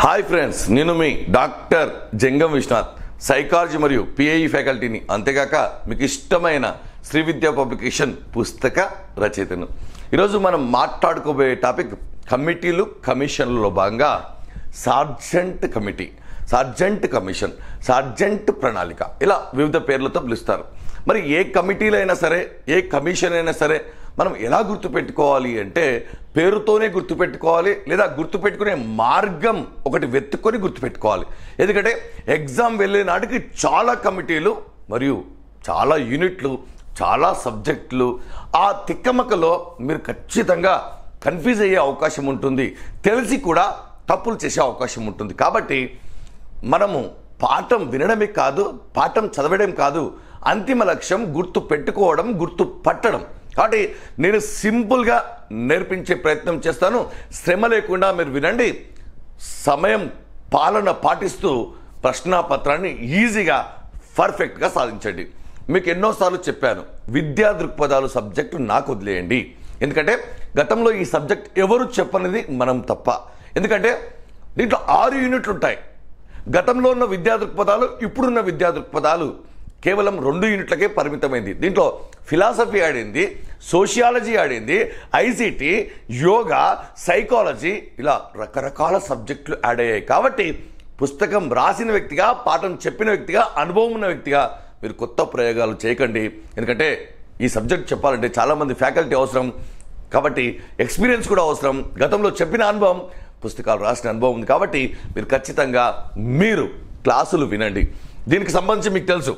hi friends నేను మీ doctor Jangam Viswanath psychology మరియు పిఐఈ ఫ్యాకల్టీని అంతేగాక మీకు ఇష్టమైన శ్రీ విద్యా పబ్లికేషన్ పుస్తక రచయితను ఈరోజు మనం మాట్లాడుకోబోయే టాపిక్ కమిటీలు కమిషన్లలో భాగంగా Sargent committee Sargent commission Sargent ప్రణాళిక ఇలా వివిధ పేర్లతో పిలుస్తారు మరి ఏ కమిటీలైనా సరే ఏ కమిషన్ అయినా సరే మనం ఎలా గుర్తుపెట్టుకోవాలి అంటే పేరుతోనే గుర్తుపెట్టుకోవాలి లేదా గుర్తుపెట్టుకునే మార్గం ఒకటి వెతుక్కొని గుర్తుపెట్టుకోవాలి ఎందుకంటే ఎగ్జామ్ వెళ్ళే నాటికి చాలా కమిటీలు మరియు చాలా యూనిట్లు చాలా సబ్జెక్టులు ఆ తిక్కమక్కలో మీరు ఖచ్చితంగా కన్ఫ్యూజ్ అయ్యే అవకాశం ఉంటుంది తెలిసి కూడా తప్పులు చేసే అవకాశం ఉంటుంది కాబట్టి మనము పాఠం వినడమే కాదు పాఠం చదవడం కాదు అంతిమ లక్ష్యం గుర్తు పెట్టుకోవడం గుర్తు పట్టడం కాబట్టి నేను సింపుల్గా నేర్పించే ప్రయత్నం చేస్తాను శ్రమ లేకుండా మీరు వినండి సమయం పాలన పాటిస్తూ ప్రశ్నాపత్రాన్ని ఈజీగా పర్ఫెక్ట్గా సాధించండి మీకు ఎన్నోసార్లు చెప్పాను విద్యా దృక్పథాలు సబ్జెక్టు నాకు వదిలేయండి ఎందుకంటే గతంలో ఈ సబ్జెక్ట్ ఎవరు చెప్పనిది మనం తప్ప ఎందుకంటే దీంట్లో ఆరు యూనిట్లు ఉంటాయి గతంలో ఉన్న విద్యా దృక్పథాలు ఇప్పుడున్న విద్యా దృక్పథాలు కేవలం రెండు యూనిట్లకే పరిమితమైంది దీంట్లో ఫిలాసఫీ ఆడింది సోషియాలజీ ఆడింది ఐసిటి యోగా సైకాలజీ ఇలా రకరకాల సబ్జెక్టులు యాడ్ అయ్యాయి కాబట్టి పుస్తకం రాసిన వ్యక్తిగా పాఠం చెప్పిన వ్యక్తిగా అనుభవం ఉన్న వ్యక్తిగా మీరు కొత్త ప్రయోగాలు చేయకండి ఎందుకంటే ఈ సబ్జెక్ట్ చెప్పాలంటే చాలామంది ఫ్యాకల్టీ అవసరం కాబట్టి ఎక్స్పీరియన్స్ కూడా అవసరం గతంలో చెప్పిన అనుభవం పుస్తకాలు రాసిన అనుభవం ఉంది కాబట్టి మీరు ఖచ్చితంగా మీరు క్లాసులు వినండి దీనికి సంబంధించి మీకు తెలుసు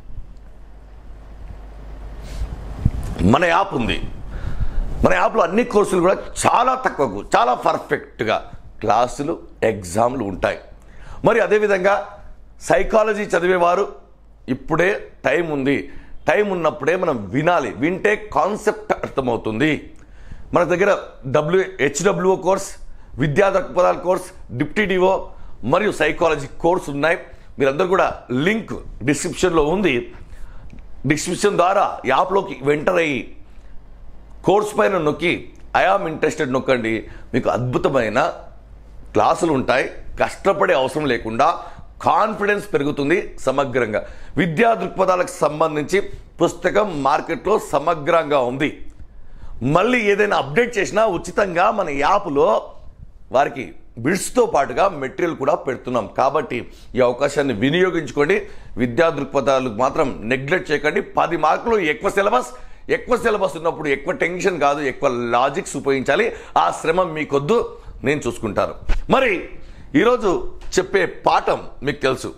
మన యాప్ ఉంది మన యాప్లో అన్ని కోర్సులు కూడా చాలా తక్కువకు చాలా పర్ఫెక్ట్గా క్లాసులు ఎగ్జామ్లు ఉంటాయి మరి అదేవిధంగా సైకాలజీ చదివేవారు ఇప్పుడే టైం ఉంది టైం ఉన్నప్పుడే మనం వినాలి వింటే కాన్సెప్ట్ అర్థమవుతుంది మన దగ్గర డబ్ల్యూ హెచ్డబ్ల్యూఓ కోర్స్ విద్యా దృక్పథాల కోర్స్ డిప్టీ డివో మరియు సైకాలజీ కోర్స్ ఉన్నాయి మీరందరూ కూడా లింక్ డిస్క్రిప్షన్లో ఉంది డిస్క్రిప్షన్ ద్వారా యాప్లోకి ఎంటర్ అయ్యి కోర్స్ పైన నొక్కి ఐఆమ్ ఇంట్రెస్టెడ్ నొక్కండి మీకు అద్భుతమైన క్లాసులు ఉంటాయి కష్టపడే అవసరం లేకుండా కాన్ఫిడెన్స్ పెరుగుతుంది సమగ్రంగా విద్యా దృక్పథాలకు సంబంధించి పుస్తకం మార్కెట్లో సమగ్రంగా ఉంది మళ్ళీ ఏదైనా అప్డేట్ చేసినా ఉచితంగా మన యాప్లో వారికి బిడ్స్తో పాటుగా మెటీరియల్ కూడా పెడుతున్నాం కాబట్టి ఈ అవకాశాన్ని వినియోగించుకోండి విద్యా దృక్పథాలకు మాత్రం నెగ్లెక్ట్ చేయకండి పది మార్కులు ఎక్కువ సిలబస్ ఎక్కువ సిలబస్ ఉన్నప్పుడు ఎక్కువ టెన్షన్ కాదు ఎక్కువ లాజిక్స్ ఉపయోగించాలి ఆ శ్రమ మీకొద్దు నేను చూసుకుంటాను మరి ఈరోజు చెప్పే పాఠం మీకు తెలుసు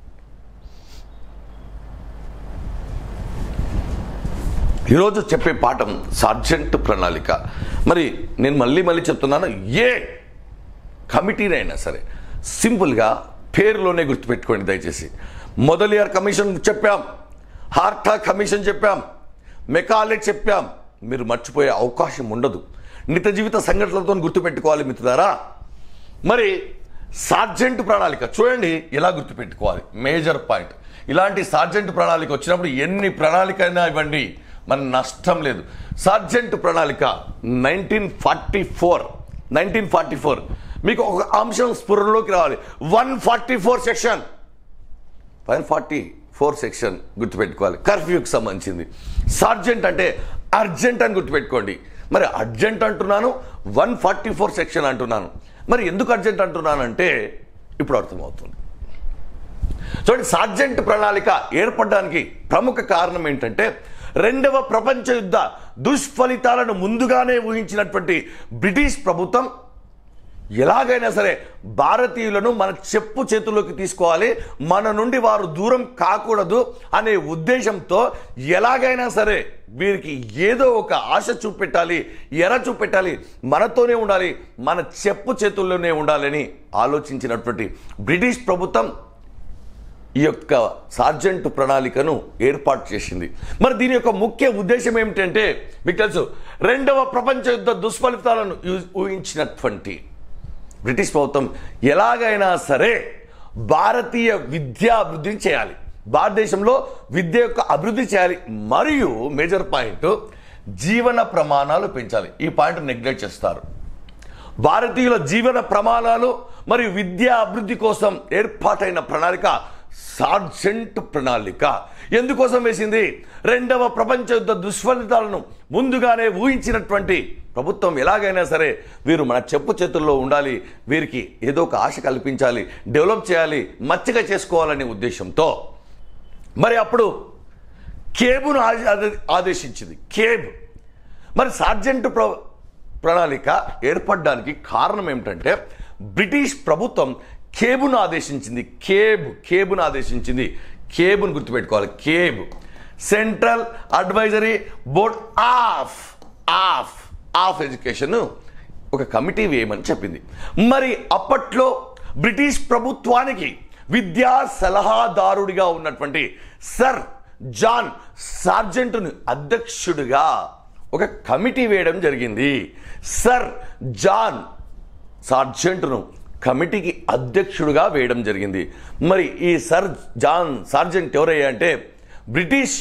ఈరోజు చెప్పే పాఠం సార్జెంట్ ప్రణాళిక మరి నేను మళ్ళీ మళ్ళీ చెప్తున్నాను ఏ కమిటీనైనా సరే సింపుల్గా పేరులోనే గుర్తుపెట్టుకోండి దయచేసి మొదలియార్ కమిషన్ చెప్పాం హార్టా కమిషన్ చెప్పాం మెకాలే చెప్పాం మీరు మర్చిపోయే అవకాశం ఉండదు నిత్య జీవిత సంఘటనలతో గుర్తుపెట్టుకోవాలి మిత్రులారా మరి సార్జెంట్ ప్రణాళిక చూడండి ఎలా గుర్తుపెట్టుకోవాలి మేజర్ పాయింట్ ఇలాంటి సార్జెంట్ ప్రణాళిక వచ్చినప్పుడు ఎన్ని ప్రణాళిక అయినా ఇవ్వండి మన నష్టం లేదు సార్జెంట్ ప్రణాళిక nineteen forty four nineteen forty four మీకు ఒక అంశం స్ఫురణలోకి రావాలి one forty four section one forty four section గుర్తుపెట్టుకోవాలి కర్ఫ్యూకి సంబంధించింది సార్జెంట్ అంటే అర్జెంట్ అని గుర్తుపెట్టుకోండి మరి అర్జెంట్ అంటున్నాను వన్ ఫార్టీ ఫోర్ సెక్షన్ అంటున్నాను మరి ఎందుకు అర్జెంట్ అంటున్నానంటే ఇప్పుడు అర్థమవుతుంది చూడండి సార్జెంట్ ప్రణాళిక ఏర్పడడానికి ప్రముఖ కారణం ఏంటంటే రెండవ ప్రపంచ యుద్ధ దుష్ఫలితాలను ముందుగానే ఊహించినటువంటి బ్రిటిష్ ప్రభుత్వం ఎలాగైనా సరే భారతీయులను మన చెప్పు చేతుల్లోకి తీసుకోవాలి మన నుండి వారు దూరం కాకూడదు అనే ఉద్దేశంతో ఎలాగైనా సరే వీరికి ఏదో ఒక ఆశ చూపెట్టాలి ఎర చూపెట్టాలి మనతోనే ఉండాలి మన చెప్పు చేతుల్లోనే ఉండాలని ఆలోచించినటువంటి బ్రిటిష్ ప్రభుత్వం ఈ యొక్క సార్జెంట్ ప్రణాళికను ఏర్పాటు చేసింది మరి దీని యొక్క ముఖ్య ఉద్దేశం ఏమిటంటే మీకు తెలుసు రెండవ ప్రపంచ యుద్ధ దుష్ఫలితాలను ఊ- ఊహించినటువంటి బ్రిటిష్ ప్రభుత్వం ఎలాగైనా సరే భారతీయ విద్యా అభివృద్ధిని చేయాలి భారతదేశంలో విద్య యొక్క అభివృద్ధి చేయాలి మరియు మేజర్ పాయింట్ జీవన ప్రమాణాలు పెంచాలి ఈ పాయింట్ నెగ్లెక్ట్ చేస్తారు భారతీయుల జీవన ప్రమాణాలు మరియు విద్యా అభివృద్ధి కోసం ఏర్పాటైన ప్రణాళిక సార్జెంట్ ప్రణాళిక ఎందుకోసం వేసింది రెండవ ప్రపంచ యుద్ధ దుష్ఫలితాలను ముందుగానే ఊహించినటువంటి ప్రభుత్వం ఎలాగైనా సరే వీరు మన చెప్పు చేతుల్లో ఉండాలి వీరికి ఏదో ఒక ఆశ కల్పించాలి డెవలప్ చేయాలి మచ్చిక చేసుకోవాలనే ఉద్దేశంతో మరి అప్పుడు కేబును ఆదే- ఆదే- ఆదేశించింది కేబ్ మరి సార్జెంట్ ప్ర ప్రణాళిక ఏర్పడడానికి కారణం ఏమిటంటే బ్రిటిష్ ప్రభుత్వం కేబును ఆదేశించింది కేబ్ కేబును ఆదేశించింది కేబును గుర్తుపెట్టుకోవాలి CABE central advisory board of of of education ఒక కమిటీ వేయమని చెప్పింది మరి అప్పట్లో బ్రిటిష్ ప్రభుత్వానికి విద్యా సలహాదారుడిగా ఉన్నటువంటి సర్ జాన్ సార్జెంటును అధ్యక్షుడిగా ఒక కమిటీ వేయడం జరిగింది సర్ జాన్ సార్జెంట్ను కమిటీకి అధ్యక్షుడిగా వేయడం జరిగింది మరి ఈ సర్ జాన్ సార్జెంట్ ఎవరయ్యా అంటే బ్రిటిష్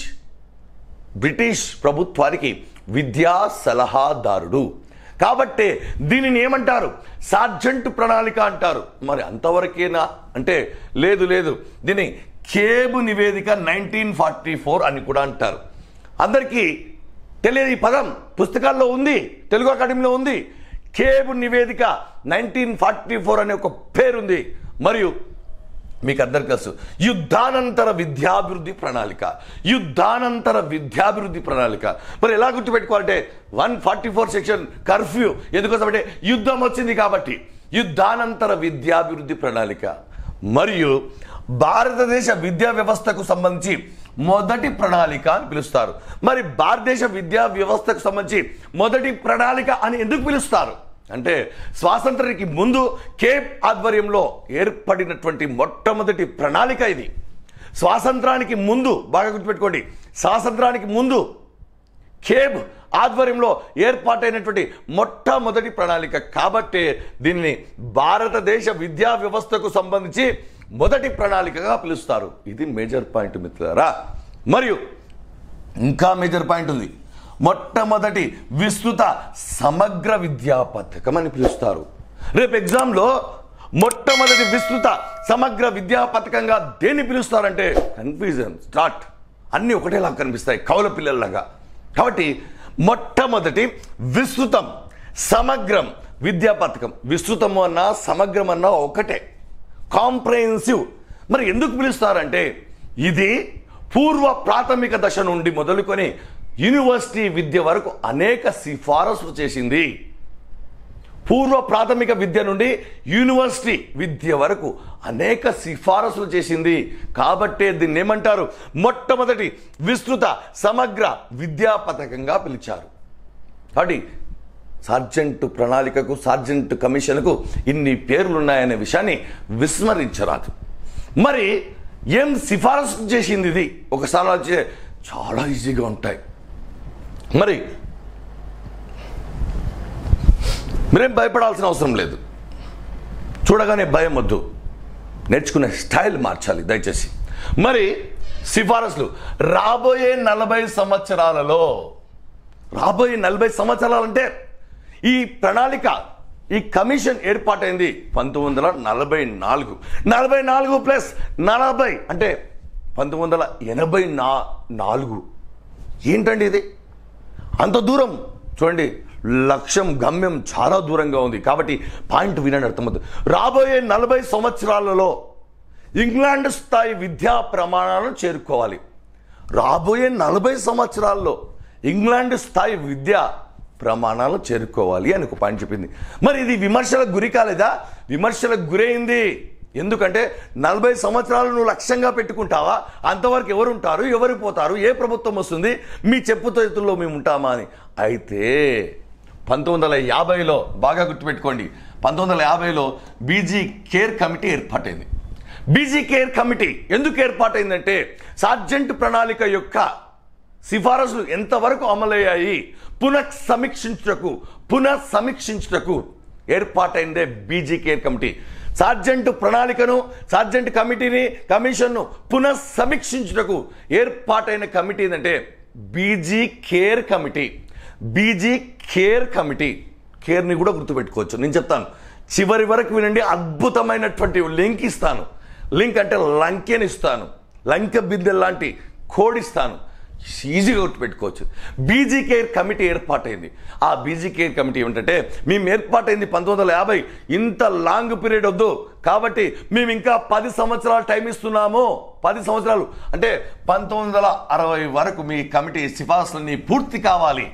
బ్రిటిష్ ప్రభుత్వానికి విద్యా సలహాదారుడు కాబట్టే దీనిని ఏమంటారు సార్జెంట్ ప్రణాళిక అంటారు మరి అంతవరకేనా అంటే లేదు లేదు దీన్ని కేబు నివేదిక నైన్టీన్ ఫార్టీ ఫోర్ అని కూడా అంటారు అందరికీ తెలియదు ఈ పదం పుస్తకాల్లో ఉంది తెలుగు అకాడమీలో ఉంది కేబు నివేదిక నైన్టీన్ ఫార్టీ ఫోర్ అనే ఒక పేరుంది మరియు మీకు అందరికి తెలుసు యుద్ధానంతర విద్యాభివృద్ధి ప్రణాళిక యుద్ధానంతర విద్యాభివృద్ధి ప్రణాళిక మరి ఎలా గుర్తుపెట్టుకోవాలంటే one forty four section curfew ఎందుకోసం అంటే యుద్ధం వచ్చింది కాబట్టి యుద్ధానంతర విద్యాభివృద్ధి ప్రణాళిక మరియు భారతదేశ విద్యా వ్యవస్థకు సంబంధించి మొదటి ప్రణాళిక అని పిలుస్తారు మరి భారతదేశ విద్యా వ్యవస్థకు సంబంధించి మొదటి ప్రణాళిక అని ఎందుకు పిలుస్తారు అంటే స్వాతంత్రానికి ముందు కేప్ ఆధ్వర్యంలో ఏర్పడినటువంటి మొట్టమొదటి ప్రణాళిక ఇది స్వాతంత్రానికి ముందు బాగా గుర్తుపెట్టుకోండి స్వాతంత్రానికి ముందు కేబ్ ఆధ్వర్యంలో ఏర్పాటైనటువంటి మొట్టమొదటి ప్రణాళిక కాబట్టే దీనిని భారతదేశ విద్యా వ్యవస్థకు సంబంధించి మొదటి ప్రణాళికగా పిలుస్తారు ఇది మేజర్ పాయింట్ మిత్రులారా మరియు ఇంకా మేజర్ పాయింట్ ఉంది మొట్టమొదటి విస్తృత సమగ్ర విద్యా పథకం అని పిలుస్తారు రేపు ఎగ్జామ్లో మొట్టమొదటి విస్తృత సమగ్ర విద్యా పథకంగా దేన్ని పిలుస్తారంటే కన్ఫ్యూజన్ స్టార్ట్ అన్నీ ఒకటేలా కనిపిస్తాయి కౌల పిల్లల్లాగా కాబట్టి మొట్టమొదటి విస్తృతం సమగ్రం విద్యా పథకం విస్తృతము అన్నా సమగ్రం అన్నా ఒకటే కాంప్రహెన్సివ్ మరి ఎందుకు పిలుస్తారంటే ఇది పూర్వ ప్రాథమిక దశ నుండి మొదలుకొని యూనివర్సిటీ విద్య వరకు అనేక సిఫారసులు చేసింది పూర్వ ప్రాథమిక విద్య నుండి యూనివర్సిటీ విద్య వరకు అనేక సిఫారసులు చేసింది కాబట్టే దీన్ని ఏమంటారు మొట్టమొదటి విస్తృత సమగ్ర విద్యా పథకంగా పిలిచారు కాబట్టి సార్జెంట్ ప్రణాళికకు సార్జెంట్ కమిషన్కు ఇన్ని పేర్లు ఉన్నాయనే విషయాన్ని విస్మరించరాదు మరి ఏం సిఫారసు చేసింది ఇది ఒకసారి వచ్చే చాలా ఈజీగా ఉంటాయి మరి మీరేం భయపడాల్సిన అవసరం లేదు చూడగానే భయం వద్దు నేర్చుకునే స్టైల్ మార్చాలి దయచేసి మరి సిఫారసులు రాబోయే నలభై సంవత్సరాలలో రాబోయే నలభై సంవత్సరాలంటే ఈ ప్రణాళిక ఈ కమిషన్ ఏర్పాటైంది పంతొమ్మిది వందల నలభై నాలుగు నలభై నాలుగు ప్లస్ నలభై అంటే పంతొమ్మిది వందల ఎనభై నా నాలుగు ఏంటండి ఇది అంత దూరం చూడండి లక్ష్యం గమ్యం చాలా దూరంగా ఉంది కాబట్టి పాయింట్ వినండి అర్థమవుతుంది రాబోయే నలభై సంవత్సరాలలో ఇంగ్లాండ్ స్థాయి విద్యా ప్రమాణాలను చేరుకోవాలి రాబోయే నలభై సంవత్సరాల్లో ఇంగ్లాండ్ స్థాయి విద్యా ప్రమాణాలు చేరుకోవాలి అని ఒక పాయింట్ చెప్పింది మరి ఇది విమర్శలకు గురి కాలేదా విమర్శలకు గురైంది ఎందుకంటే నలభై సంవత్సరాలు నువ్వు లక్ష్యంగా పెట్టుకుంటావా అంతవరకు ఎవరు ఉంటారు ఎవరు పోతారు ఏ ప్రభుత్వం వస్తుంది మీ చెప్పు చేతుల్లో మేము ఉంటామా అని అయితే పంతొమ్మిది వందల యాభైలో బాగా గుర్తుపెట్టుకోండి పంతొమ్మిది వందల యాభైలో బీజీ కేర్ కమిటీ ఏర్పాటైంది బీజీ కేర్ కమిటీ ఎందుకు ఏర్పాటైందంటే సార్జెంట్ ప్రణాళిక యొక్క సిఫారసులు ఎంతవరకు అమలయ్యాయి పునః సమీక్షించుటకు పునః సమీక్షించుటకు ఏర్పాటైందే బీజీ కేర్ కమిటీ సార్జెంట్ ప్రణాళికను సార్జెంట్ కమిటీని కమిషన్ను పునః సమీక్షించుటకు ఏర్పాటైన కమిటీ ఏంటంటే B G Kher committee B G Kher committee కేర్ని కూడా గుర్తుపెట్టుకోవచ్చు నేను చెప్తాను చివరి వరకు వినండి అద్భుతమైనటువంటి లింక్ ఇస్తాను లింక్ అంటే లంకెని ఇస్తాను లంక బిద్దె లాంటి కోడ్ ఇస్తాను ఈజీగా గుర్తుపెట్టుకోవచ్చు బీజీ కేర్ కమిటీ ఏర్పాటైంది ఆ బీజీ కేర్ కమిటీ ఏమిటంటే మేము ఏర్పాటైంది పంతొమ్మిది వందల యాభై ఇంత లాంగ్ పీరియడ్ వద్దు కాబట్టి మేము ఇంకా పది సంవత్సరాలు టైం ఇస్తున్నాము పది సంవత్సరాలు అంటే పంతొమ్మిది వందల అరవై వరకు మీ కమిటీ సిఫార్సులన్నీ పూర్తి కావాలి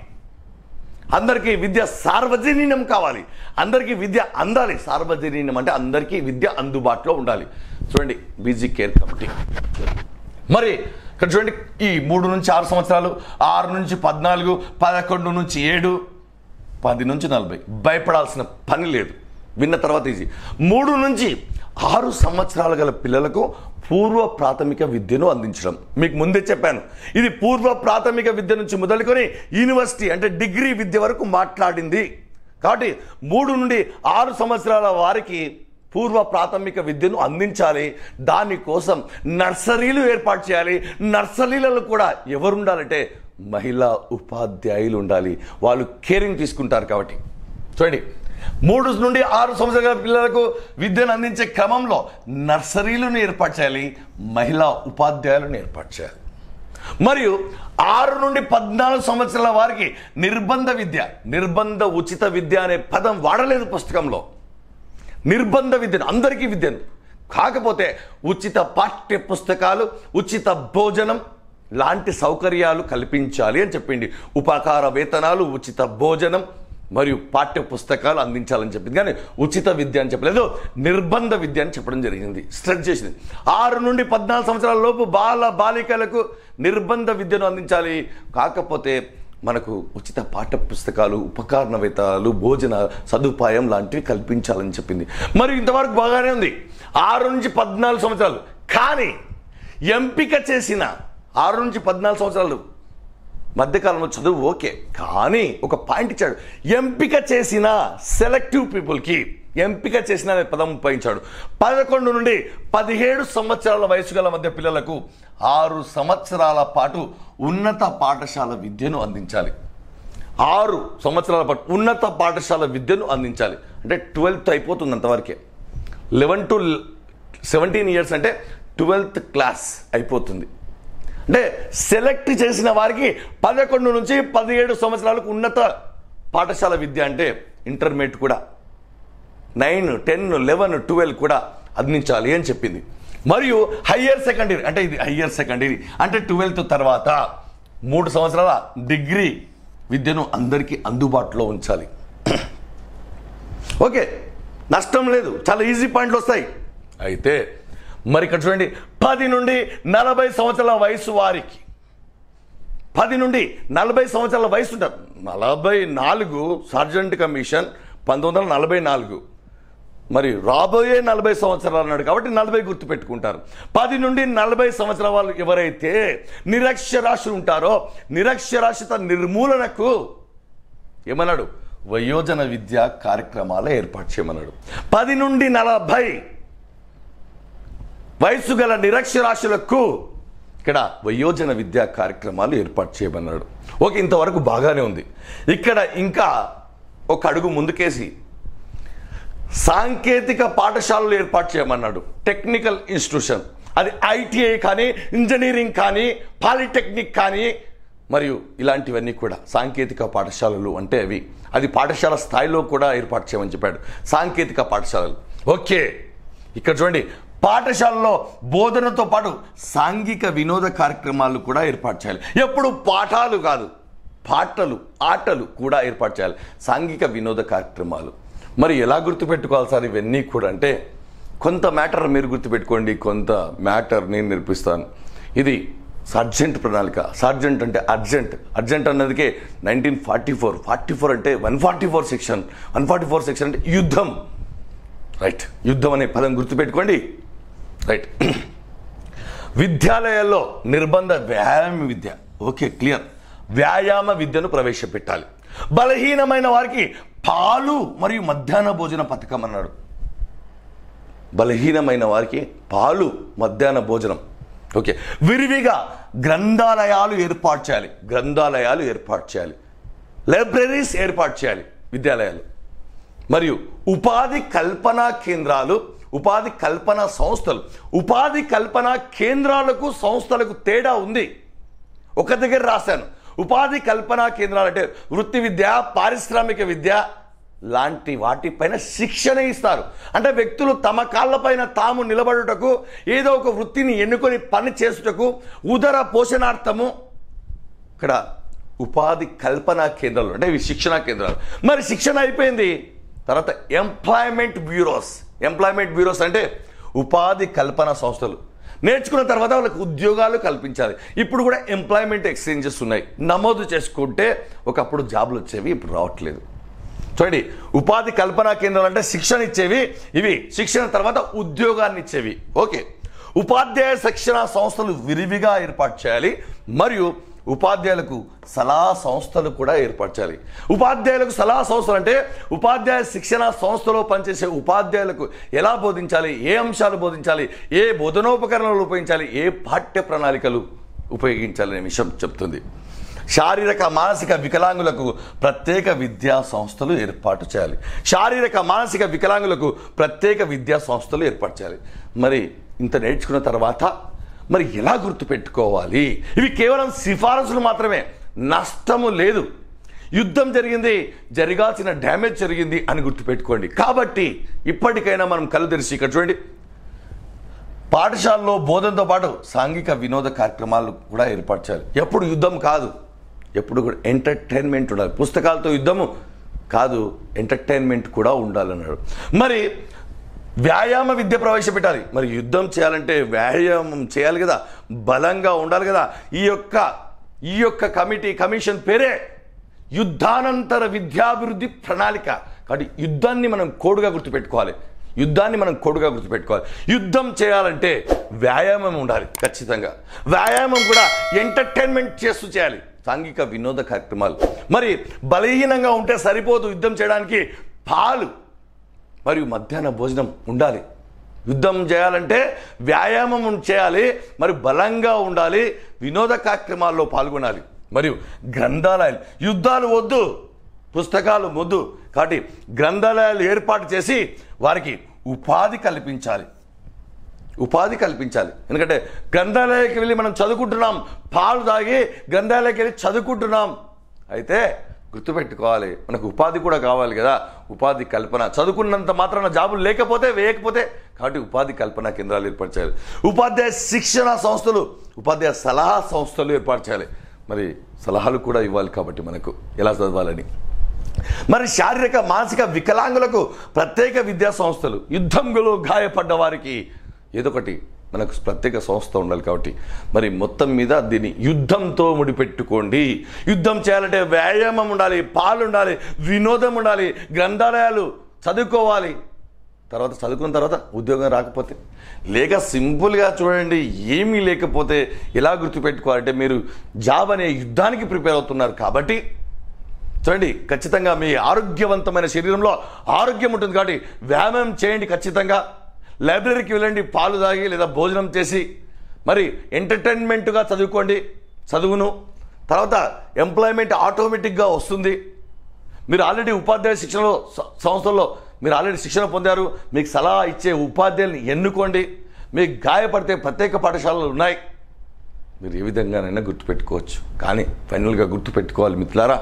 అందరికీ విద్య సార్వజనీనం కావాలి అందరికీ విద్య అందాలి సార్వజనీనం అంటే అందరికీ విద్య అందుబాటులో ఉండాలి చూడండి బీజీ కేర్ కమిటీ మరి ఇక్కడ చూడండి ఈ మూడు నుంచి ఆరు సంవత్సరాలు ఆరు నుంచి పద్నాలుగు పదకొండు నుంచి ఏడు పది నుంచి నలభై భయపడాల్సిన పని లేదు విన్న తర్వాత ఈజీ మూడు నుంచి ఆరు సంవత్సరాలు గల పిల్లలకు పూర్వ ప్రాథమిక విద్యను అందించడం మీకు ముందే చెప్పాను ఇది పూర్వ ప్రాథమిక విద్య నుంచి మొదలుకొని యూనివర్సిటీ అంటే డిగ్రీ విద్య వరకు మాట్లాడింది కాబట్టి మూడు నుండి ఆరు సంవత్సరాల వారికి పూర్వ ప్రాథమిక విద్యను అందించాలి దానికోసం నర్సరీలు ఏర్పాటు చేయాలి నర్సరీలలో కూడా ఎవరు ఉండాలంటే మహిళా ఉపాధ్యాయులు ఉండాలి వాళ్ళు కేరింగ్ తీసుకుంటారు కాబట్టి చూడండి మూడు నుండి ఆరు సంవత్సరాల పిల్లలకు విద్యను అందించే క్రమంలో నర్సరీలను ఏర్పాటు చేయాలి మహిళా ఉపాధ్యాయులను ఏర్పాటు చేయాలి మరియు ఆరు నుండి పద్నాలుగు సంవత్సరాల వారికి నిర్బంధ విద్య నిర్బంధ ఉచిత విద్య అనే పదం వాడలేదు పుస్తకంలో నిర్బంధ విద్యను అందరికీ విద్యను కాకపోతే ఉచిత పాఠ్య పుస్తకాలు ఉచిత భోజనం లాంటి సౌకర్యాలు కల్పించాలి అని చెప్పింది ఉపకార వేతనాలు ఉచిత భోజనం మరియు పాఠ్య పుస్తకాలు అందించాలని చెప్పింది కానీ ఉచిత విద్య అని చెప్పలేదు నిర్బంధ విద్య అని చెప్పడం జరిగింది స్ట్రెస్ చేసింది ఆరు నుండి పద్నాలుగు సంవత్సరాల లోపు బాల బాలికలకు నిర్బంధ విద్యను అందించాలి కాకపోతే మనకు ఉచిత పాఠ్య పుస్తకాలు ఉపకరణ వేతనాలు భోజన సదుపాయం లాంటివి కల్పించాలని చెప్పింది మరి ఇంతవరకు బాగానే ఉంది ఆరు నుంచి పద్నాలుగు సంవత్సరాలు కానీ ఎంపిక చేసిన ఆరు నుంచి పద్నాలుగు సంవత్సరాలు మధ్యకాలంలో చదువు ఓకే కానీ ఒక పాయింట్ ఇచ్చాడు ఎంపిక చేసిన సెలెక్టివ్ పీపుల్కి ఎంపిక చేసిన అనే పదం ఉపయోగించాడు పదకొండు నుండి పదిహేడు సంవత్సరాల వయసు గల మధ్య పిల్లలకు ఆరు సంవత్సరాల పాటు ఉన్నత పాఠశాల విద్యను అందించాలి ఆరు సంవత్సరాల పాటు ఉన్నత పాఠశాల విద్యను అందించాలి అంటే ట్వెల్త్ అయిపోతుంది అంతవరకే లెవెన్ టు సెవెంటీన్ ఇయర్స్ అంటే ట్వెల్త్ క్లాస్ అయిపోతుంది అంటే సెలెక్ట్ చేసిన వారికి పదకొండు నుంచి పదిహేడు సంవత్సరాలకు ఉన్నత పాఠశాల విద్య అంటే ఇంటర్మీడియట్ కూడా నైన్ టెన్ లెవెన్ ట్వెల్వ్ కూడా అందించాలి అని చెప్పింది మరియు హయ్యర్ సెకండరీ అంటే ఇది హయ్యర్ సెకండరీ అంటే ట్వెల్త్ తర్వాత మూడు సంవత్సరాల డిగ్రీ విద్యను అందరికీ అందుబాటులో ఉంచాలి ఓకే నష్టం లేదు చాలా ఈజీ పాయింట్లు వస్తాయి అయితే మరి ఇక్కడ చూడండి పది నుండి నలభై సంవత్సరాల వయసు వారికి పది నుండి నలభై సంవత్సరాల వయసు ఉంటారు నలభై నాలుగు సార్జెంట్ కమిషన్ పంతొమ్మిది వందల నలభై నాలుగు మరి రాబోయే నలభై సంవత్సరాలు అన్నాడు కాబట్టి నలభై గుర్తు పెట్టుకుంటారు పది నుండి నలభై సంవత్సరాల వాళ్ళు ఎవరైతే నిరక్షరాస్యులు ఉంటారో నిరక్షరాస్యత నిర్మూలనకు ఏమన్నాడు వయోజన విద్య కార్యక్రమాలు ఏర్పాటు చేయమన్నాడు పది నుండి నలభై వయసు గల నిరక్షరాస్యులకు ఇక్కడ వయోజన విద్యా కార్యక్రమాలు ఏర్పాటు చేయమన్నాడు ఓకే ఇంతవరకు బాగానే ఉంది ఇక్కడ ఇంకా ఒక అడుగు ముందుకేసి సాంకేతిక పాఠశాలలు ఏర్పాటు చేయమన్నాడు టెక్నికల్ ఇన్స్టిట్యూషన్ అది ఐటీఐ కానీ ఇంజనీరింగ్ కానీ పాలిటెక్నిక్ కానీ మరియు ఇలాంటివన్నీ కూడా సాంకేతిక పాఠశాలలు అంటే అవి అది పాఠశాల స్థాయిలో కూడా ఏర్పాటు చేయమని చెప్పాడు సాంకేతిక పాఠశాలలు ఓకే ఇక్కడ చూడండి పాఠశాలలో బోధనతో పాటు సాంఘిక వినోద కార్యక్రమాలు కూడా ఏర్పాటు చేయాలి ఎప్పుడు పాఠాలు కాదు పాటలు ఆటలు కూడా ఏర్పాటు చేయాలి సాంఘిక వినోద కార్యక్రమాలు మరి ఎలా గుర్తుపెట్టుకోవాలి సార్ ఇవన్నీ కూడా అంటే కొంత మ్యాటర్ మీరు గుర్తుపెట్టుకోండి కొంత మ్యాటర్ నేను నేర్పిస్తాను ఇది సర్జెంట్ ప్రణాళిక సర్జెంట్ అంటే అర్జెంట్ అర్జెంట్ అన్నదికే nineteen forty four forty four అంటే one forty four section one forty four section అంటే యుద్ధం రైట్ యుద్ధం అనే పదం గుర్తుపెట్టుకోండి రైట్ విద్యాలయాల్లో నిర్బంధ వ్యాయామ విద్య ఓకే క్లియర్ వ్యాయామ విద్యను ప్రవేశపెట్టాలి బలహీనమైన వారికి పాలు మరియు మధ్యాహ్న భోజన పథకం అన్నాడు బలహీనమైన వారికి పాలు మధ్యాహ్న భోజనం ఓకే విరివిగా గ్రంథాలయాలు ఏర్పాటు చేయాలి గ్రంథాలయాలు ఏర్పాటు చేయాలి లైబ్రరీస్ ఏర్పాటు చేయాలి విద్యాలయాలు మరియు ఉపాధి కల్పన కేంద్రాలు ఉపాధి కల్పన సంస్థలు ఉపాధి కల్పన కేంద్రాలకు సంస్థలకు తేడా ఉంది ఒక దగ్గర రాశాను ఉపాధి కల్పన కేంద్రాలు అంటే వృత్తి విద్య పారిశ్రామిక విద్య లాంటి వాటిపైన శిక్షణ ఇస్తారు అంటే వ్యక్తులు తమ కాళ్ళపైన తాము నిలబడుటకు ఏదో ఒక వృత్తిని ఎన్నుకొని పని చేసుటకు ఉదర పోషణార్థము ఇక్కడ ఉపాధి కల్పన కేంద్రాలు అంటే ఇవి శిక్షణ కేంద్రాలు మరి శిక్షణ అయిపోయింది తర్వాత ఎంప్లాయ్మెంట్ బ్యూరోస్ ఎంప్లాయ్మెంట్ బ్యూరోస్ అంటే ఉపాధి కల్పన సంస్థలు నేర్చుకున్న తర్వాత వాళ్ళకి ఉద్యోగాలు కల్పించాలి ఇప్పుడు కూడా ఎంప్లాయ్మెంట్ ఎక్స్చేంజెస్ ఉన్నాయి నమోదు చేసుకుంటే ఒకప్పుడు జాబులు వచ్చేవి ఇప్పుడు రావట్లేదు చూడండి ఉపాధి కల్పన కేంద్రాలు అంటే శిక్షణ ఇచ్చేవి ఇవి శిక్షణ తర్వాత ఉద్యోగాన్ని ఇచ్చేవి ఓకే ఉపాధ్యాయ శిక్షణ సంస్థలు విరివిగా ఏర్పాటు చేయాలి మరియు ఉపాధ్యాయులకు సలహా సంస్థలు కూడా ఏర్పాటు చేయాలి ఉపాధ్యాయులకు సలహా సంస్థలు అంటే ఉపాధ్యాయ శిక్షణ సంస్థలో పనిచేసే ఉపాధ్యాయులకు ఎలా బోధించాలి ఏ అంశాలు బోధించాలి ఏ బోధనోపకరణలు ఉపయోగించాలి ఏ పాఠ్య ప్రణాళికలు ఉపయోగించాలనే విషయం చెప్తుంది శారీరక మానసిక వికలాంగులకు ప్రత్యేక విద్యా సంస్థలు ఏర్పాటు చేయాలి శారీరక మానసిక వికలాంగులకు ప్రత్యేక విద్యా సంస్థలు ఏర్పాటు చేయాలి మరి ఇంత నేర్చుకున్న తర్వాత మరి ఎలా గుర్తుపెట్టుకోవాలి ఇవి కేవలం సిఫారసులు మాత్రమే నష్టము లేదు యుద్ధం జరిగింది జరగాల్సిన డ్యామేజ్ జరిగింది అని గుర్తుపెట్టుకోండి కాబట్టి ఇప్పటికైనా మనం కళ్ళు తెరిచి ఇక్కడ చూడండి పాఠశాలలో బోధనతో పాటు సాంఘిక వినోద కార్యక్రమాలు కూడా ఏర్పాటు చేయాలి ఎప్పుడు యుద్ధం కాదు ఎప్పుడు కూడా ఎంటర్టైన్మెంట్ ఉండాలి పుస్తకాలతో యుద్ధము కాదు ఎంటర్టైన్మెంట్ కూడా ఉండాలన్నాడు మరి వ్యాయామ విద్య ప్రవేశపెట్టాలి మరి యుద్ధం చేయాలంటే వ్యాయామం చేయాలి కదా బలంగా ఉండాలి కదా ఈ యొక్క ఈ యొక్క కమిటీ కమిషన్ పేరే యుద్ధానంతర విద్యాభివృద్ధి ప్రణాళిక కాబట్టి యుద్ధాన్ని మనం కోడుగా గుర్తుపెట్టుకోవాలి యుద్ధాన్ని మనం కోడుగా గుర్తుపెట్టుకోవాలి యుద్ధం చేయాలంటే వ్యాయామం ఉండాలి ఖచ్చితంగా వ్యాయామం కూడా ఎంటర్టైన్మెంట్ చేస్తూ చేయాలి సాంఘిక వినోద కార్యక్రమాలు మరి బలహీనంగా ఉంటే సరిపోదు యుద్ధం చేయడానికి పాలు మరియు మధ్యాహ్న భోజనం ఉండాలి యుద్ధం చేయాలంటే వ్యాయామం చేయాలి మరి బలంగా ఉండాలి వినోద కార్యక్రమాల్లో పాల్గొనాలి మరియు గ్రంథాలయాలు యుద్ధాలు వద్దు పుస్తకాలు వద్దు కాబట్టి గ్రంథాలయాలు ఏర్పాటు చేసి వారికి ఉపాధి కల్పించాలి ఉపాధి కల్పించాలి ఎందుకంటే గ్రంథాలయానికి వెళ్ళి మనం చదువుకుంటున్నాం పాలు తాగి గ్రంథాలయానికి వెళ్ళి చదువుకుంటున్నాం అయితే గుర్తుపెట్టుకోవాలి మనకు ఉపాధి కూడా కావాలి కదా ఉపాధి కల్పన చదువుకున్నంత మాత్రాన జాబులు లేకపోతే వేయకపోతే కాబట్టి ఉపాధి కల్పన కేంద్రాలు ఏర్పాటు చేయాలి ఉపాధ్యాయ శిక్షణ సంస్థలు ఉపాధ్యాయ సలహా సంస్థలు ఏర్పాటు చేయాలి మరి సలహాలు కూడా ఇవ్వాలి కాబట్టి మనకు ఎలా చదవాలని మరి శారీరక మానసిక వికలాంగులకు ప్రత్యేక విద్యా సంస్థలు యుద్ధంలో గాయపడ్డ వారికి ఏదో ఒకటి మనకు ప్రత్యేక సంస్థ ఉండాలి కాబట్టి మరి మొత్తం మీద దీన్ని యుద్ధంతో ముడిపెట్టుకోండి యుద్ధం చేయాలంటే వ్యాయామం ఉండాలి పాలు ఉండాలి వినోదం ఉండాలి గ్రంథాలయాలు చదువుకోవాలి తర్వాత చదువుకున్న తర్వాత ఉద్యోగం రాకపోతే లేక సింపుల్గా చూడండి ఏమీ లేకపోతే ఎలా గుర్తుపెట్టుకోవాలంటే మీరు జాబ్ అనే యుద్ధానికి ప్రిపేర్ అవుతున్నారు కాబట్టి చూడండి ఖచ్చితంగా మీ ఆరోగ్యవంతమైన శరీరంలో ఆరోగ్యం ఉంటుంది కాబట్టి వ్యాయామం చేయండి ఖచ్చితంగా లైబ్రరీకి వెళ్ళండి పాలు తాగి లేదా భోజనం చేసి మరి ఎంటర్టైన్మెంట్గా చదువుకోండి చదువును తర్వాత ఎంప్లాయ్మెంట్ ఆటోమేటిక్గా వస్తుంది మీరు ఆల్రెడీ ఉపాధ్యాయ శిక్షణలో స- సంస్థల్లో మీరు ఆల్రెడీ శిక్షణ పొందారు మీకు సలహా ఇచ్చే ఉపాధ్యాయుల్ని ఎన్నుకోండి మీకు గాయపడితే ప్రత్యేక పాఠశాలలు ఉన్నాయి మీరు ఏ విధంగానైనా గుర్తుపెట్టుకోవచ్చు కానీ ఫైనల్గా గుర్తుపెట్టుకోవాలి మిత్రులారా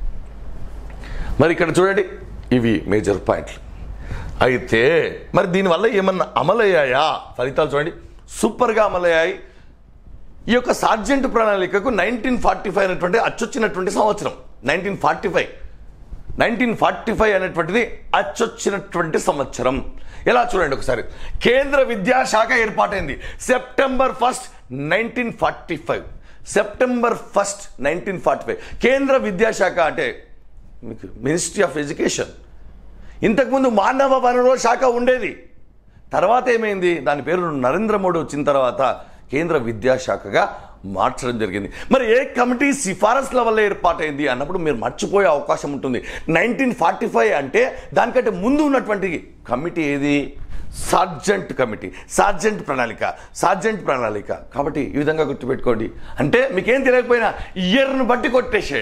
మరి ఇక్కడ చూడండి ఇవి మేజర్ పాయింట్లు అయితే మరి దీనివల్ల ఏమన్నా అమలయ్యాయా ఫలితాలు చూడండి సూపర్గా అమలయ్యాయి ఈ యొక్క సార్జెంట్ ప్రణాళికకు నైన్టీన్ ఫార్టీ ఫైవ్ అనేటువంటి అచ్చొచ్చినటువంటి సంవత్సరం nineteen forty five nineteen forty five అనేటువంటిది అచ్చొచ్చినటువంటి సంవత్సరం ఎలా చూడండి ఒకసారి కేంద్ర విద్యాశాఖ ఏర్పాటైంది September first nineteen forty five September first nineteen forty five కేంద్ర విద్యాశాఖ అంటే మీకు మినిస్ట్రీ ఆఫ్ ఎడ్యుకేషన్ ఇంతకుముందు మానవ వనరుల శాఖ ఉండేది తర్వాత ఏమైంది దాని పేరు నరేంద్ర మోడీ వచ్చిన తర్వాత కేంద్ర విద్యాశాఖగా మార్చడం జరిగింది మరి ఏ కమిటీ సిఫారసుల వల్ల ఏర్పాటైంది అన్నప్పుడు మీరు మర్చిపోయే అవకాశం ఉంటుంది నైన్టీన్ ఫార్టీ ఫైవ్ అంటే దానికంటే ముందు ఉన్నటువంటి కమిటీ ఏది సార్జెంట్ కమిటీ సార్జెంట్ ప్రణాళిక సార్జెంట్ ప్రణాళిక కాబట్టి ఈ విధంగా గుర్తుపెట్టుకోండి అంటే మీకేం తెలియకపోయినా ఇయర్ను బట్టి కొట్టేసేయండి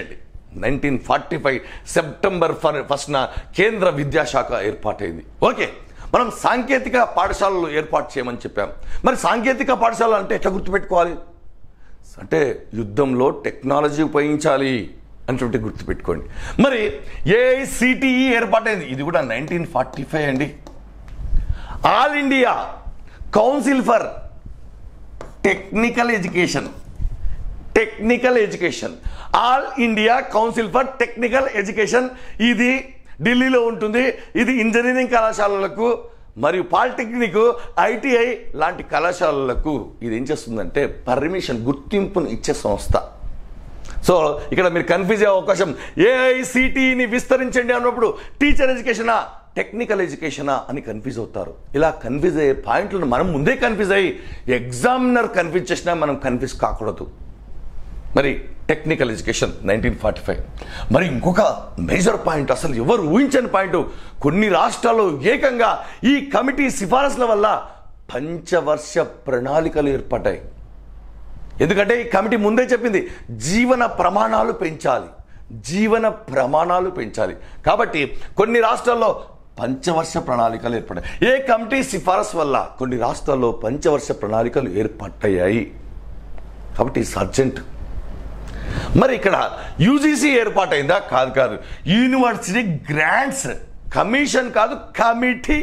nineteen forty five September for ఫస్ట్న కేంద్ర విద్యాశాఖ ఏర్పాటైంది ఓకే మనం సాంకేతిక పాఠశాలలు ఏర్పాటు చేయమని చెప్పాం మరి సాంకేతిక పాఠశాలలు అంటే ఎట్లా గుర్తుపెట్టుకోవాలి అంటే యుద్ధంలో టెక్నాలజీ ఉపయోగించాలి అనేటువంటి గుర్తుపెట్టుకోండి మరి ఏఐసిటిఈ ఏర్పాటైంది ఇది కూడా నైన్టీన్ ఫార్టీ ఫైవ్ అండి all India council for technical education technical education all India council for technical education ఇది ఢిల్లీలో ఉంటుంది ఇది ఇంజనీరింగ్ కళాశాలలకు మరియు పాలిటెక్నిక్ ఐటీఐ లాంటి కళాశాలలకు ఇది ఏం చేస్తుందంటే పర్మిషన్ గుర్తింపును ఇచ్చే సంస్థ సో ఇక్కడ మీరు కన్ఫ్యూజ్ అయ్యే అవకాశం ఏఐసిటిని విస్తరించండి అన్నప్పుడు టీచర్ ఎడ్యుకేషనా టెక్నికల్ ఎడ్యుకేషనా అని కన్ఫ్యూజ్ అవుతారు ఇలా కన్ఫ్యూజ్ అయ్యే పాయింట్లను మనం ముందే కన్ఫ్యూజ్ అయ్యి ఎగ్జామినర్ కన్ఫ్యూజ్ చేసినా మనం కన్ఫ్యూజ్ కాకూడదు మరి technical education nineteen forty five మరి ఇంకొక మేజర్ పాయింట్ అసలు ఎవరు ఊహించని పాయింట్ కొన్ని రాష్ట్రాల్లో ఏకంగా ఈ కమిటీ సిఫారసుల వల్ల పంచవర్ష ప్రణాళికలు ఏర్పడ్డాయి ఎందుకంటే ఈ కమిటీ ముందే చెప్పింది జీవన ప్రమాణాలు పెంచాలి జీవన ప్రమాణాలు పెంచాలి కాబట్టి కొన్ని రాష్ట్రాల్లో పంచవర్ష ప్రణాళికలు ఏర్పడ్డాయి ఏ కమిటీ సిఫారసు వల్ల కొన్ని రాష్ట్రాల్లో పంచవర్ష ప్రణాళికలు ఏర్పడ్డాయి కాబట్టి సర్జెంట్ మరి ఇక్కడ యూజీసీ ఏర్పాటైందా కాదు కాదు యూనివర్సిటీ గ్రాంట్స్ కమిషన్ కాదు కమిటీ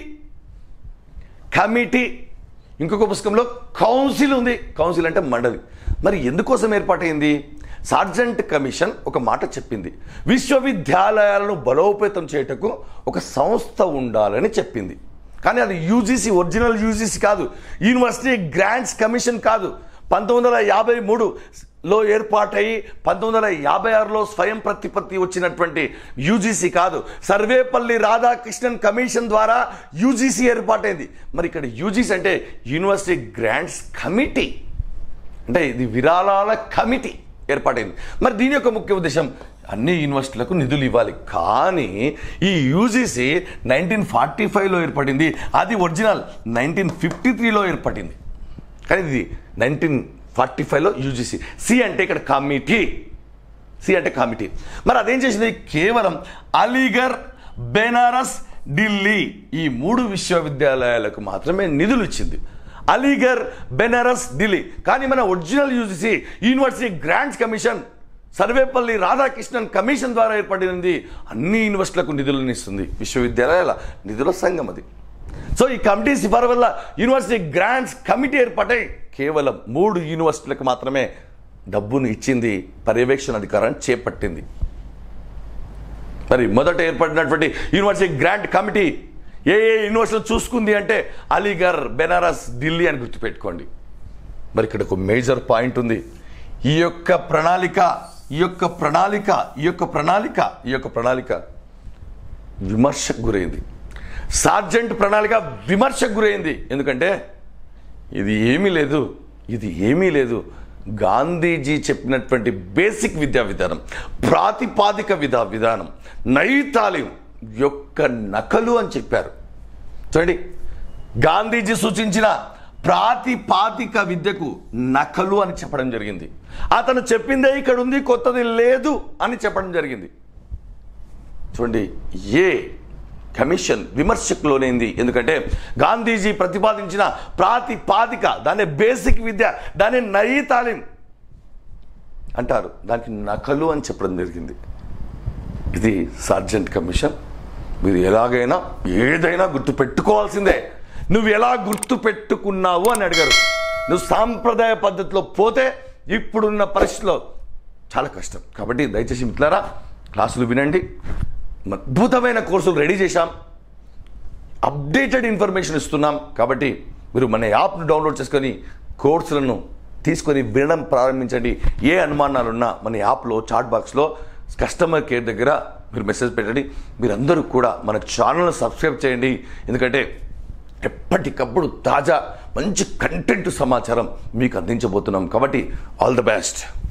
కమిటీ ఇంకొక పుస్తకంలో కౌన్సిల్ ఉంది కౌన్సిల్ అంటే మండలి మరి ఎందుకోసం ఏర్పాటైంది సార్జెంట్ కమిషన్ ఒక మాట చెప్పింది విశ్వవిద్యాలయాలను బలోపేతం చేయటకు ఒక సంస్థ ఉండాలని చెప్పింది కానీ అది యూజీసీ ఒరిజినల్ యూజీసీ కాదు యూనివర్సిటీ గ్రాంట్స్ కమిషన్ కాదు పంతొమ్మిది వందల యాభై మూడు లో ఏర్పాటయి పంతొమ్మిది వందల యాభై ఆరులో స్వయం ప్రతిపత్తి వచ్చినటువంటి యూజీసీ కాదు సర్వేపల్లి రాధాకృష్ణన్ కమిషన్ ద్వారా యూజీసీ ఏర్పాటైంది మరి ఇక్కడ యూజీసీ అంటే యూనివర్సిటీ గ్రాంట్స్ కమిటీ అంటే ఇది విరాళాల కమిటీ ఏర్పాటైంది మరి దీని యొక్క ముఖ్య ఉద్దేశం అన్ని యూనివర్సిటీలకు నిధులు ఇవ్వాలి కానీ ఈ యూజీసీ నైన్టీన్ ఫార్టీ ఫైవ్లో ఏర్పడింది అది ఒరిజినల్ నైన్టీన్ ఫిఫ్టీ త్రీలో ఏర్పడింది కానీ ఇది నైన్టీన్ ఫార్టీ ఫైవ్లో యూజీసీ సి అంటే ఇక్కడ కమిటీ సి అంటే కమిటీ మరి అదేం చేసింది కేవలం అలీగర్ బెనారస్ ఢిల్లీ ఈ మూడు విశ్వవిద్యాలయాలకు మాత్రమే నిధులు ఇచ్చింది అలీగర్ బెనారస్ ఢిల్లీ కానీ మన original UGC university grants commission Sarvepalli Radhakrishnan commission ద్వారా ఏర్పడినది అన్ని యూనివర్సిటీలకు నిధులను ఇస్తుంది విశ్వవిద్యాలయాల నిధుల సంఘం అది సో ఈ కమిటీ సిఫారు వల్ల యూనివర్సిటీ గ్రాంట్స్ కమిటీ ఏర్పాటై కేవలం మూడు యూనివర్సిటీలకు మాత్రమే డబ్బును ఇచ్చింది పర్యవేక్షణ అధికారాన్ని చేపట్టింది మరి మొదట ఏర్పడినటువంటి యూనివర్సిటీ గ్రాంట్ కమిటీ ఏ ఏ యూనివర్సిటీలు చూసుకుంది అంటే అలీగర్ బెనారస్ ఢిల్లీ అని గుర్తుపెట్టుకోండి మరి ఇక్కడ ఒక మేజర్ పాయింట్ ఉంది ఈ యొక్క ప్రణాళిక ఈ యొక్క ప్రణాళిక ఈ యొక్క ప్రణాళిక ఈ యొక్క ప్రణాళిక విమర్శకు గురైంది సార్జెంట్ ప్రణాళిక విమర్శకు గురైంది ఎందుకంటే ఇది ఏమీ లేదు ఇది ఏమీ లేదు గాంధీజీ చెప్పినటువంటి బేసిక్ విద్యా విధానం ప్రాతిపాదిక విధా విధానం నైతాలిం యొక్క నకలు అని చెప్పారు చూడండి గాంధీజీ సూచించిన ప్రాతిపాదిక విద్యకు నకలు అని చెప్పడం జరిగింది అతను చెప్పిందే ఇక్కడ ఉంది కొత్తది లేదు అని చెప్పడం జరిగింది చూడండి ఏ కమిషన్ విమర్శకు లోనైంది ఎందుకంటే గాంధీజీ ప్రతిపాదించిన ప్రాతిపాదిక దాని బేసిక్ విద్య దాని నయీ తాలీం అంటారు దానికి నకలు అని చెప్పడం జరిగింది ఇది సార్జెంట్ కమిషన్ మీరు ఎలాగైనా ఏదైనా గుర్తు పెట్టుకోవాల్సిందే నువ్వు ఎలా గుర్తు పెట్టుకున్నావు అని అడిగారు నువ్వు సాంప్రదాయ పద్ధతిలో పోతే ఇప్పుడున్న పరిస్థితిలో చాలా కష్టం కాబట్టి దయచేసి మిత్రులారా క్లాసులు వినండి అద్భుతమైన కోర్సులు రెడీ చేశాం అప్డేటెడ్ ఇన్ఫర్మేషన్ ఇస్తున్నాం కాబట్టి మీరు మన యాప్ను డౌన్లోడ్ చేసుకొని కోర్సులను తీసుకొని వినడం ప్రారంభించండి ఏ అనుమానాలున్నా మన యాప్లో చాట్ బాక్స్లో కస్టమర్ కేర్ దగ్గర మీరు మెసేజ్ పెట్టండి మీరందరూ కూడా మన ఛానల్ని సబ్స్క్రైబ్ చేయండి ఎందుకంటే ఎప్పటికప్పుడు తాజా మంచి కంటెంట్ సమాచారం మీకు అందించబోతున్నాం కాబట్టి ఆల్ ద బెస్ట్